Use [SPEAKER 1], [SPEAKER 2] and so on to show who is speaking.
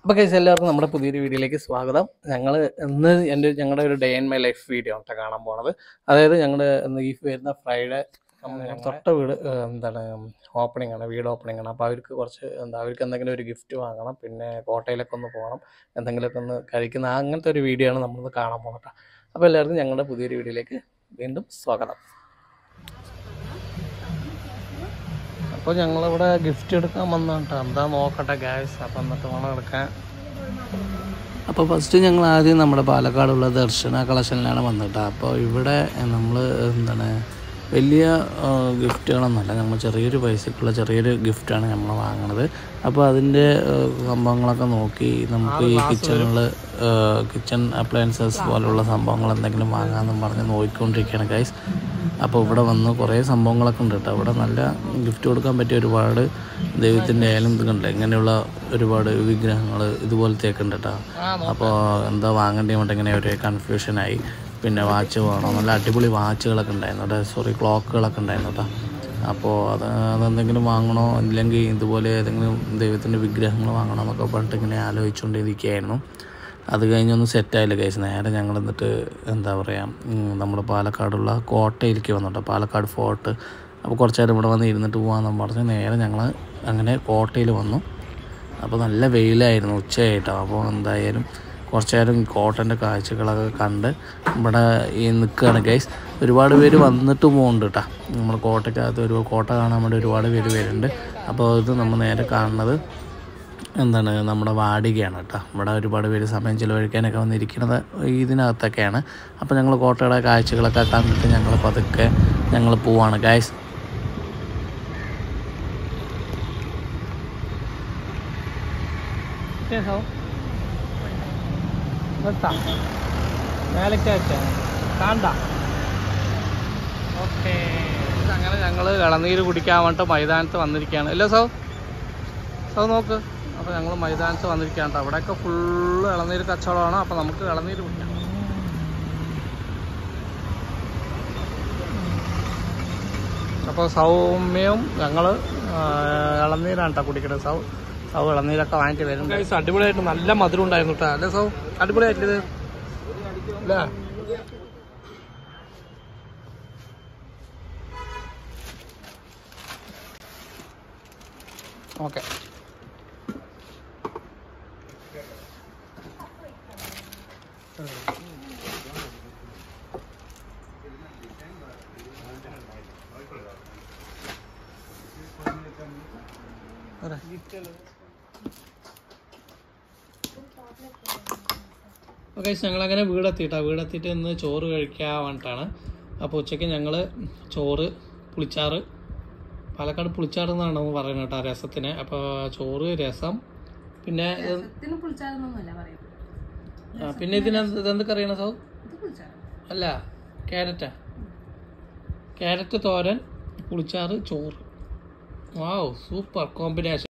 [SPEAKER 1] അപ്പോൾ കഴിച്ച എല്ലാവർക്കും നമ്മുടെ പുതിയൊരു വീഡിയോയിലേക്ക് സ്വാഗതം ഞങ്ങൾ ഇന്ന് എൻ്റെ ഞങ്ങളുടെ ഒരു day in my life video ആണ് കാണാൻ പോണത് അതായത് ഞങ്ങൾ ഇന്ന് ഈ വരുന്ന ഫ്രൈഡേ തൊട്ട വീട് ഏഹ്, എന്താണ് ഓപ്പണിംഗ് ആണ് വീട് ഓപ്പണിംഗ് ആണ് അപ്പോൾ അവർക്ക് കുറച്ച് എന്താ അവർക്ക് എന്തെങ്കിലും ഒരു ഗിഫ്റ്റ് വാങ്ങണം പിന്നെ കോട്ടയിലൊക്കെ ഒന്ന് പോകണം എന്തെങ്കിലുമൊക്കെ ഒന്ന് കഴിക്കുന്ന അങ്ങനത്തെ ഒരു വീഡിയോ ആണ് നമ്മളിന്ന് കാണാൻ പോകുന്നത് അപ്പോൾ എല്ലാവർക്കും ഞങ്ങളുടെ പുതിയൊരു വീഡിയോയിലേക്ക് വീണ്ടും സ്വാഗതം അപ്പോൾ ഞങ്ങളിവിടെ ഗിഫ്റ്റ് എടുക്കാൻ വന്നിട്ട് എന്താ നോക്കട്ടെ ഗ്യാസ് അപ്പം എന്നിട്ട് വേണം എടുക്കാൻ അപ്പോൾ ഫസ്റ്റ് ഞങ്ങൾ ആദ്യം നമ്മുടെ പാലക്കാടുള്ള ദർശന കളക്ഷനിലാണ് വന്നിട്ട് അപ്പോൾ ഇവിടെ നമ്മൾ എന്താണ് വലിയ ആ, ഗിഫ്റ്റുകളൊന്നുമല്ല നമ്മൾ ചെറിയൊരു പൈസക്കുള്ള ചെറിയൊരു ഗിഫ്റ്റാണ് നമ്മൾ വാങ്ങണത് അപ്പോൾ അതിൻ്റെ ആ, സംഭവങ്ങളൊക്കെ നോക്കി നമുക്ക് ഈ കിച്ചണിൽ കിച്ചൺ അപ്ലയൻസസ് പോലുള്ള സംഭവങ്ങൾ എന്തെങ്കിലും വാങ്ങാമെന്നും പറഞ്ഞ് നോക്കിക്കൊണ്ടിരിക്കുകയാണ് ഗൈസ് അപ്പോൾ ഇവിടെ വന്ന് കുറേ സംഭവങ്ങളൊക്കെ ഉണ്ട് കേട്ടോ അവിടെ നല്ല ഗിഫ്റ്റ് കൊടുക്കാൻ പറ്റിയ ഒരുപാട് ദൈവത്തിൻ്റെ ആയാലും ഇത് കണ്ടില്ല ഇങ്ങനെയുള്ള ഒരുപാട് വിഗ്രഹങ്ങൾ ഇതുപോലത്തെയൊക്കെ ഉണ്ട് കേട്ടോ അപ്പോൾ എന്താ വാങ്ങേണ്ടി മറ്റേ ഇങ്ങനെ ഒരു കൺഫ്യൂഷനായി പിന്നെ വാച്ച് വേണം നല്ല അടിപൊളി വാച്ചുകളൊക്കെ ഉണ്ടായിരുന്നു കേട്ടോ സോറി ക്ലോക്കുകളൊക്കെ ഉണ്ടായിരുന്നു കേട്ടോ അപ്പോൾ അത് അതെന്തെങ്കിലും വാങ്ങണോ ഇല്ലെങ്കിൽ ഇതുപോലെ ഏതെങ്കിലും ദൈവത്തിൻ്റെ വിഗ്രഹങ്ങൾ വാങ്ങണോ എന്നൊക്കെ പറഞ്ഞിട്ട് ഇങ്ങനെ ആലോചിച്ചുകൊണ്ടിരിക്കുകയായിരുന്നു അത് കഴിഞ്ഞൊന്നും സെറ്റായില്ല കേസ് നേരെ ഞങ്ങൾ എന്നിട്ട് എന്താ പറയുക നമ്മുടെ പാലക്കാടുള്ള കോട്ടയിലേക്ക് വന്നിട്ടോ പാലക്കാട് ഫോർട്ട് അപ്പോൾ കുറച്ച് നേരം ഇവിടെ വന്ന് ഇരുന്നിട്ട് പോകാമെന്ന് പറഞ്ഞ് നേരെ ഞങ്ങൾ അങ്ങനെ കോട്ടയിൽ വന്നു അപ്പോൾ നല്ല വെയിലായിരുന്നു ഉച്ചയായിട്ടോ അപ്പോൾ എന്തായാലും കുറച്ച് നേരം കോട്ടൻ്റെ കാഴ്ചകളൊക്കെ കണ്ട് ഇവിടെ ഈ നിൽക്കുകയാണ് ഗൈസ് ഒരുപാട് പേര് വന്നിട്ട് പോകുന്നുണ്ട് കേട്ടോ നമ്മൾ കോട്ടയ്ക്കകത്ത് ഒരു കോട്ട കാണാൻ വേണ്ടി ഒരുപാട് പേര് വരുന്നുണ്ട് അപ്പോൾ ഇത് നമ്മൾ നേരെ കാണുന്നത് എന്താണ് നമ്മുടെ വാടികയാണ് കേട്ടോ ഇവിടെ ഒരുപാട് പേര് സമയം ചിലവഴിക്കാനൊക്കെ വന്നിരിക്കുന്നത് ഇതിനകത്തൊക്കെയാണ് അപ്പോൾ ഞങ്ങൾ കോട്ടയുടെ കാഴ്ചകളൊക്കെ കണ്ടിട്ട് ഞങ്ങൾ പതുക്കെ ഞങ്ങൾ പോവാണ് ഗൈസ് അങ്ങനെ ഞങ്ങൾ ഇളനീര് കുടിക്കാൻ വേണ്ടിട്ട് മൈതാനത്ത് വന്നിരിക്കുകയാണ് അല്ലേ സൗ സൗ നോക്ക് അപ്പോൾ ഞങ്ങൾ മൈതാനത്ത് വന്നിരിക്കുകയാണ് കേട്ടോ അവിടെയൊക്കെ ഫുള്ള് ഇളനീര് കച്ചവടമാണ് അപ്പോൾ നമുക്ക് ഇളനീര് കുടിക്കാം അപ്പോൾ സൗമ്യവും ഞങ്ങൾ ഇളനീരാണ് കേട്ടോ കുടിക്കുന്നത് സൗ സൗ ഇളനീരൊക്കെ വാങ്ങിയിട്ട് വരും അടിപൊളിയായിട്ട് നല്ല മധുരം ഉണ്ടായിരുന്നു കേട്ടോ അല്ലേ സൗ അടിപൊളിയായിട്ടിത് അല്ലേ ഓക്കെ ഓക്കെ ഞങ്ങളങ്ങനെ വീടെത്തിയിട്ടാ വീടെത്തിയിട്ട് ഇന്ന് ചോറ് കഴിക്കാൻ വേണ്ടിയിട്ടാണ് അപ്പോൾ ഉച്ചയ്ക്ക് ഞങ്ങൾ ചോറ് പുളിച്ചാറ് പാലക്കാട് പുളിച്ചാറ് എന്നാണ് പറയുന്നത് കേട്ടോ രസത്തിന് അപ്പോൾ ചോറ് രസം പിന്നെ ഇത്
[SPEAKER 2] രസത്തിന് പുളിച്ചാറൊന്നുമല്ല പറയുന്നത്
[SPEAKER 1] ആ, പിന്നെ ഇതിന് ഇതെന്തൊക്കെ അറിയണ സൗ
[SPEAKER 2] ഇത് പുളിച്ചാറ്
[SPEAKER 1] അല്ല ക്യാരറ്റാ ക്യാരറ്റ് തോരൻ പുളിച്ചാറ് ചോറ് വാവ് സൂപ്പർ കോമ്പിനേഷൻ